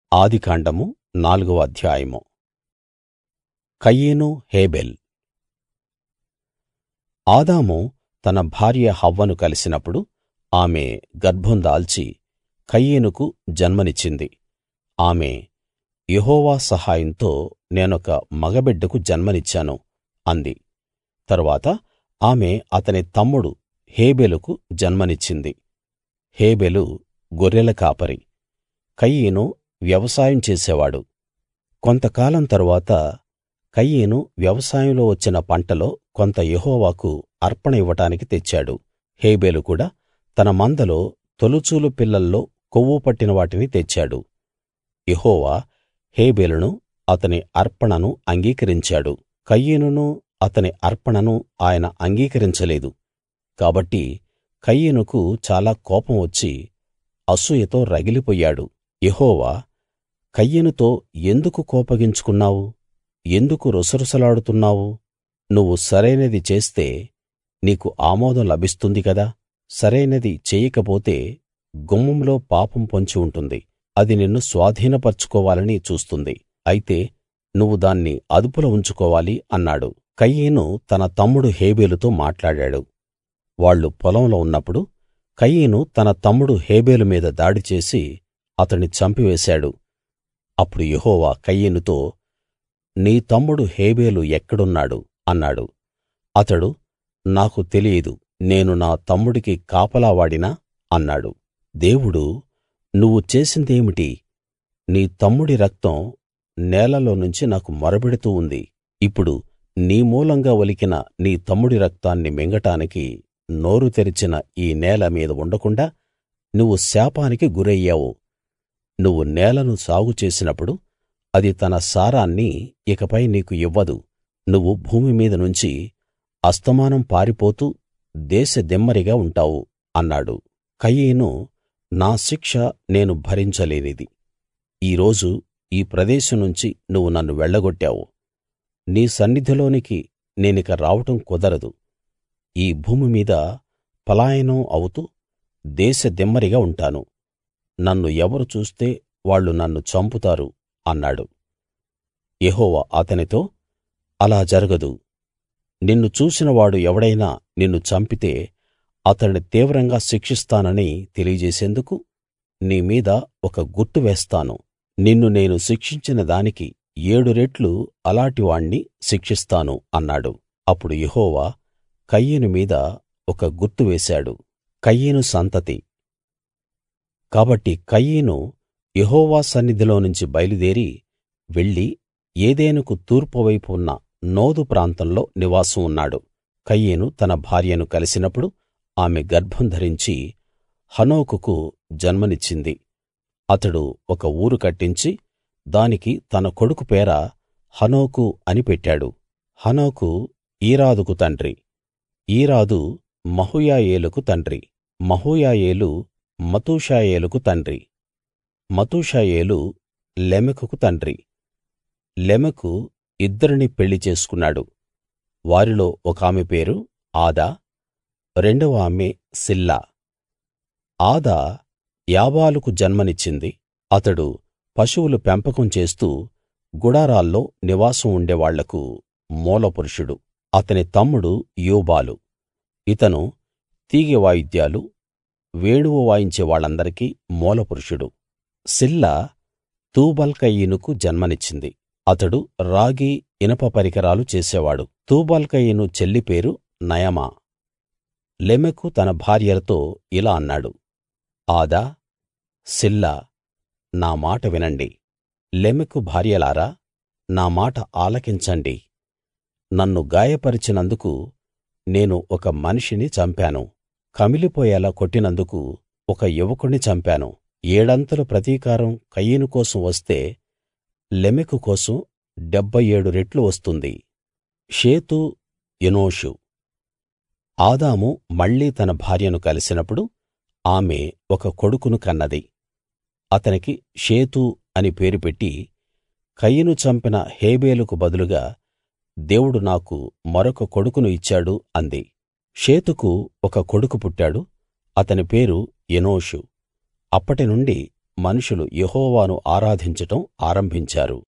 ఆదికాండము నాలుగవ అధ్యాయము కయీను హేబెల్ ఆదాము తన భార్య హవ్వను కలిసినప్పుడు ఆమె గర్భం దాల్చి కయీనుకు జన్మనిచ్చింది ఆమె యెహోవా సహాయంతో నేనొక మగబిడ్డకు జన్మనిచ్చాను అంది తరువాత ఆమె అతని తమ్ముడు హేబెలుకు జన్మనిచ్చింది హేబెలు గొర్రెల కాపరి కయీను వ్యవసాయం చేసేవాడు కొంతకాలం తరువాత కయీను వ్యవసాయంలో వచ్చిన పంటలో కొంత యెహోవాకు అర్పణ ఇవ్వడానికి తెచ్చాడు హేబెలు కూడా తన మందలో తొలుచూలు పిల్లల్లో కొవ్వు పట్టిన వాటిని తెచ్చాడు యెహోవా హేబెలును అతని అర్పణను అంగీకరించాడు కయీనును అతని అర్పణను ఆయన అంగీకరించలేదు కాబట్టి కయీనుకు చాలా కోపం వచ్చి అసూయతో రగిలిపోయాడు యెహోవా కయీనుతో ఎందుకు కోపగించుకున్నావు ఎందుకు రుసరుసలాడుతున్నావు నువ్వు సరైనది చేస్తే నీకు ఆమోదం లభిస్తుంది కదా సరైనది చెయ్యకపోతే గుమ్మంలో పాపం పొంచి ఉంటుంది అది నిన్ను స్వాధీనపర్చుకోవాలని చూస్తుంది అయితే నువ్వు దాన్ని అదుపులో ఉంచుకోవాలి అన్నాడు కయీను తన తమ్ముడు హేబెలుతో మాట్లాడాడు వాళ్ళు పొలంలో ఉన్నప్పుడు కయీను తన తమ్ముడు హేబెలు మీద దాడి చేసి అతణ్ణి చంపివేశాడు అప్పుడు యెహోవా కయీనుతో నీ తమ్ముడు హేబెలు ఎక్కడున్నాడు అన్నాడు అతడు నాకు తెలియదు నేను నా తమ్ముడికి కాపలా వాడినా అన్నాడు దేవుడు నువ్వు చేసిందేమిటి నీ తమ్ముడి రక్తం నేలలో నుంచి నాకు మొరపెడుతూ ఉంది ఇప్పుడు నీ మూలంగా ఒలికిన నీ తమ్ముడి రక్తాన్ని మింగటానికి నోరు తెరిచిన ఈ నేల మీద ఉండకుండాా నువ్వు శాపానికి గురయ్యావు నువ్వు నేలను సాగు చేసినప్పుడు అది తన సారాన్ని ఇకపై నీకు ఇవ్వదు నువ్వు భూమి మీద నుంచి అస్తమానం పారిపోతూ దేశదిమ్మరిగా ఉంటావు అన్నాడు కయీను నా శిక్ష నేను భరించలేనిది ఈ రోజు ఈ ప్రదేశం నుంచి నువ్వు నన్ను వెళ్ళగొట్టావు నీ సన్నిధిలోనికి నేనిక రావడం కుదరదు ఈ భూమి మీద పలాయనం అవుతూ దేశదిమ్మరిగా ఉంటాను నన్ను ఎవరు చూస్తే వాళ్ళు నన్ను చంపుతారు అన్నాడు యెహోవా అతనితో అలా జరగదు నిన్ను చూసినవాడు ఎవడైనా నిన్ను చంపితే అతణ్ణి తీవ్రంగా శిక్షిస్తానని తెలియజేసేందుకు నీ మీద ఒక గుర్తు వేస్తాను నిన్ను నేను శిక్షించిన దానికి ఏడు రెట్లు అలాటి వాణ్ణి శిక్షిస్తాను అన్నాడు అప్పుడు యెహోవా కయీను మీద ఒక గుర్తు వేశాడు కయీను సంతతి కాబట్టి కయీను యెహోవా సన్నిధిలోనుంచి బయలుదేరి వెళ్లి ఏదెనుకు తూర్పు వైపు ఉన్న నోదు ప్రాంతంలో నివాసం ఉన్నాడు కయీను తన భార్యను కలిసినప్పుడు ఆమె గర్భం ధరించి హనోకుకు జన్మనిచ్చింది అతడు ఒక ఊరు కట్టించి దానికి తన కొడుకు పేర హనోకు అని పెట్టాడు హనోకు ఈరాదుకు తండ్రి ఈరాదు మహూయాయేలుకు తండ్రి మహూయాయేలు మతూషాయేలుకు తండ్రి మతూషాయేలు లెమెకుకు తండ్రి లెమెకు ఇద్దరిని పెళ్లి చేసుకున్నాడు వారిలో ఒకామె పేరు ఆదా రెండవ ఆమె సిల్లా ఆదా యాబాలుకు జన్మనిచ్చింది అతడు పశువులు పెంపకం చేస్తూ గుడారాల్లో నివాసం ఉండేవాళ్లకు మూలపురుషుడు అతని తమ్ముడు యూబాలు ఇతను తీగె వాయిద్యాలు వేణువు వాయించే వాళ్ళందరికీ మూలపురుషుడు సిల్లా తూబల్కయీనుకు జన్మనిచ్చింది అతడు రాగి ఇనప పరికరాలు చేసేవాడు తూబల్కయీను చెల్లి పేరు నయమా లెమెకు తన భార్యలతో ఇలా అన్నాడు ఆదా సిల్లా నా మాట వినండి లెమెకు భార్యలారా నా మాట ఆలకించండి నన్ను గాయపరిచినందుకు నేను ఒక మనిషిని చంపాను కమిలిపోయేలా కొట్టినందుకు ఒక యువకుణ్ణి చంపాను ఏడంతలు ప్రతీకారం కయీను కోసం వస్తే లెమెకు కోసం డెబ్భై ఏడు రెట్లు వస్తుంది షేతు ఎనోషు ఆదాము మళ్ళీ తన భార్యను కలిసినప్పుడు ఆమె ఒక కొడుకును కన్నది అతనికి షేతు అని పేరు పెట్టి కయీను చంపిన హేబేలుకు బదులుగా దేవుడు నాకు మరొక కొడుకును ఇచ్చాడు అంది షేతుకు ఒక కొడుకు పుట్టాడు అతని పేరు ఎనోషు అప్పటి నుండి మనుషులు యెహోవాను ఆరాధించడం ఆరంభించారు